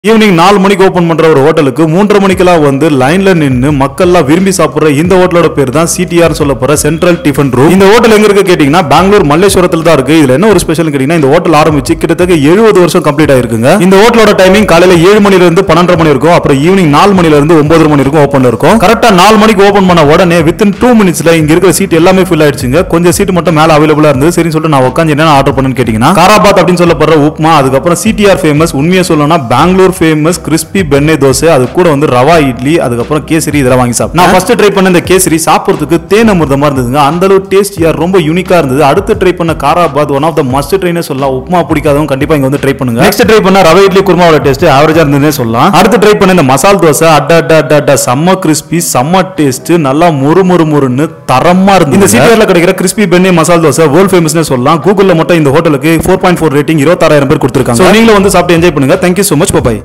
evening நாலு மணிக்கு open பண்ற ஒரு ஹோட்டலுக்கு மூன்றரை மணிக்கெல்லாம் வந்து லைன்ல நின்னு மக்கள்லாம் விரும்பி சாப்பிடுற இந்த ஹோட்டலோட பேர் தான் சிடிஆர் சொல்ல போற சென்ட்ரல் டிஃபன் ரூம் இந்த ஹோட்டல் எங்க இருக்கு கேட்டீங்கன்னா பெங்களூர் மல்லேஸ்வரத்துல தான் இருக்கு இதுல என்ன ஒரு ஸ்பெஷல் கேட்டீங்கன்னா இந்த ஹோட்டல் ஆரம்பிச்சு கிட்டத்தட்ட எழுபது வருஷம் கம்ப்ளீட் ஆயிருக்குங்க இந்த ஹோட்டலோட டைமிங் காலையில ஏழு மணில இருந்து பன்னெண்டரை மணி இருக்கும் அப்புறம் ஈவினிங் நாலு மணில இருந்து ஒன்பது மணி இருக்கும் ஓப்பன்ல இருக்கும் கரெக்டா நாலு மணிக்கு ஓபன் பண்ண உடனே வித்தின் டூ மினிட்ஸ்ல இங்க இருக்கிற சீட் எல்லாமே ஃபில் ஆயிடுச்சுங்க கொஞ்சம் சீட் மட்டும் மேல அவைலபிளா இருந்தது சரின்னு சொல்லிட்டு நான் உட்காந்து என்ன ஆர்டர் பண்ணேன்னு கேட்டீங்கன்னா காராபாத் அப்படின்னு சொல்லப்படுற உப்மா அதுக்கப்புறம் சிடிஆர் ஃபேமஸ் உண்மையா சொல்லணும்னா பெங்களூர் ஃபேமஸ் கிறிஸ்பி பெண்ணே தோசை அது கூட வந்து ரவா இட்லி அதுக்கப்புறம் கேசரி இதெல்லாம் வாங்கி சாப்பிட்டேன் நான் ஃபர்ஸ்ட் ட்ரை பண்ண இந்த கேசரி சாப்பிடுறதுக்கு தேன் அமிர்தமா இருந்ததுங்க அந்த அளவு டேஸ்டியா ரொம்ப யூனிக்கா இருந்தது அடுத்து ட்ரை பண்ண karabath one of the must ட்ரைனே சொல்லலாம் உப்மா பிடிக்காதவங்க கண்டிப்பா இங்க வந்து ட்ரை பண்ணுங்க நெக்ஸ்ட் ட்ரை பண்ண ரவை இட்லி குருமாவோட டேஸ்ட் ஆவரேஜா இருந்ததுனே சொல்லலாம் அடுத்து ட்ரை பண்ண இந்த மசால் தோசை அட்டா அட்டா அட்டா அட்டா செம்ம கிறிஸ்பி செம்ம டேஸ்ட் நல்லா மொறு மொறு மொறுன்னு தரமா இருந்து இந்த சிட்டில கிடைக்கிற கிறிஸ்பி பெண்ணே மசால் தோசை வேர்ல்ட் ஃபேமஸ்னே சொல்லலாம் கூகுள்ல மட்டும் இந்த ஹோட்டலுக்கு ஃபோர் பாயிண்ட் ஃபோர் ரேட்டிங் இருபத்தாறாயிரம் பேர் கொடுத்துருக்காங்க So, நீங்களும் வந்து சாப்பிட்டு என்ஜாய் பண்ணுங்க தேங்க்யூ so மச் பாய்